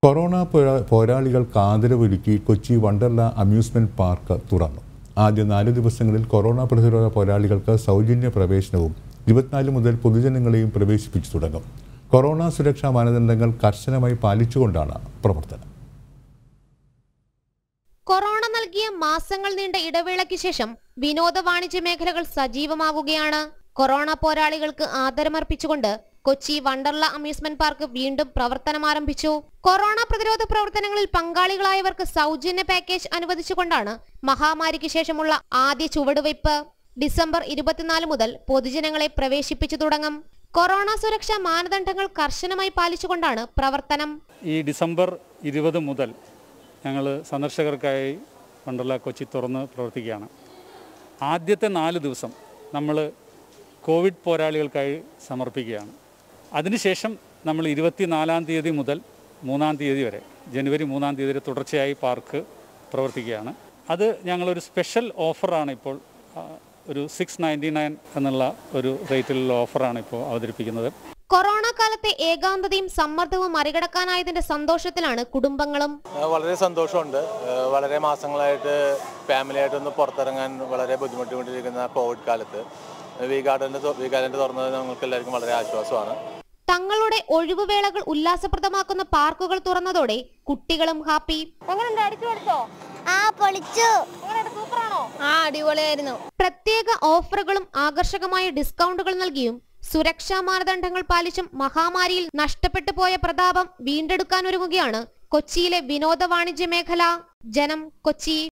corona പോരാ- പോരാളികൾക്ക് ആദരവൊരുക്കി കൊച്ചി വണ്ടർല അമ്യൂസ്മെന്റ് പാർക്ക് തുറന്നു ആദ്യ നാല് ദിവസങ്ങളിൽ കൊറോണ പ്രതിരോധ പോരാളികൾക്ക് സൗജന്യ പ്രവേശനവും ഇരുപത്തിനാല് മുതൽ പൊതുജനങ്ങളെയും പ്രവേശിപ്പിച്ചു തുടങ്ങും കൊറോണ സുരക്ഷാ മാനദണ്ഡങ്ങൾ കർശനമായി പാലിച്ചുകൊണ്ടാണ് പ്രവർത്തനം കൊറോണ നൽകിയ മാസങ്ങൾ നീണ്ട ഇടവേളയ്ക്ക് ശേഷം വിനോദ വാണിജ്യ മേഖലകൾ സജീവമാകുകയാണ് കൊറോണ പോരാളികൾക്ക് ആദരമർപ്പിച്ചുകൊണ്ട് കൊച്ചി വണ്ടർല അമ്യൂസ്മെന്റ് പാർക്ക് വീണ്ടും പ്രവർത്തനം ആരംഭിച്ചു കൊറോണ പ്രതിരോധ പ്രവർത്തനങ്ങളിൽ പങ്കാളികളായവർക്ക് സൗജന്യ പാക്കേജ് അനുവദിച്ചുകൊണ്ടാണ് മഹാമാരിക്ക് ശേഷമുള്ള ആദ്യ ചുവടുവയ്പ് ഡിസംബർ ഇരുപത്തിനാല് മുതൽ പൊതുജനങ്ങളെ പ്രവേശിപ്പിച്ചു തുടങ്ങും കൊറോണ സുരക്ഷാ മാനദണ്ഡങ്ങൾ കർശനമായി പാലിച്ചുകൊണ്ടാണ് പ്രവർത്തനം ഈ ഡിസംബർ ഇരുപത് മുതൽ ഞങ്ങൾ സന്ദർശകർക്കായി വണ്ടർല കൊച്ചി തുറന്ന് പ്രവർത്തിക്കുകയാണ് ആദ്യത്തെ നാല് ദിവസം നമ്മൾ കോവിഡ് പോരാളികൾക്കായി സമർപ്പിക്കുകയാണ് അതിനുശേഷം നമ്മൾ ഇരുപത്തിനാലാം തീയതി മുതൽ മൂന്നാം തീയതി വരെ ജനുവരി മൂന്നാം തീയതി വരെ തുടർച്ചയായി പാർക്ക് പ്രവർത്തിക്കുകയാണ് അത് ഞങ്ങളൊരു സ്പെഷ്യൽ ഓഫറാണ് ഇപ്പോൾ ആ, ഒരു സിക്സ് നയൻറ്റി നയൻ എന്നുള്ള ഒരു റേറ്റിലുള്ള ഓഫറാണ് ഇപ്പോൾ അവതരിപ്പിക്കുന്നത് കൊറോണ കാലത്തെ ഏകാന്തതയും സമ്മർദ്ദവും മറികടക്കാനായതിന്റെ സന്തോഷത്തിലാണ് കുടുംബങ്ങളും ആ, വളരെ സന്തോഷമുണ്ട് ആ, വളരെ മാസങ്ങളായിട്ട് ഫാമിലിയായിട്ടൊന്ന് പുറത്തിറങ്ങാൻ വളരെ ബുദ്ധിമുട്ടിക്കൊണ്ടിരിക്കുന്ന കോവിഡ് കാലത്ത് വി ഗാർഡൻ്റെ വി ഗാർഡൻ്റെ തുറന്നത് ഞങ്ങൾക്ക് എല്ലാവർക്കും വളരെ ആശ്വാസമാണ് തങ്ങളുടെ ഒഴിവുവേളകൾ ഉല്ലാസപ്രദമാക്കുന്ന പാർക്കുകൾ തുറന്നതോടെ കുട്ടികളും ഹാപ്പി ആ പൊളിച്ചു സൂപ്പറാണോ ആ അടിപൊളിയായിരുന്നു പ്രത്യേക ഓഫറുകളും ആകർഷകമായ ഡിസ്കൗണ്ടുകൾ നൽകിയും സുരക്ഷാ മാനദണ്ഡങ്ങൾ പാലിച്ചും മഹാമാരിയിൽ നഷ്ടപ്പെട്ടു പോയ പ്രതാപം വീണ്ടെടുക്കാനൊരുങ്ങുകയാണ് കൊച്ചിയിലെ വിനോദ വാണിജ്യ മേഖല ജനം കൊച്ചി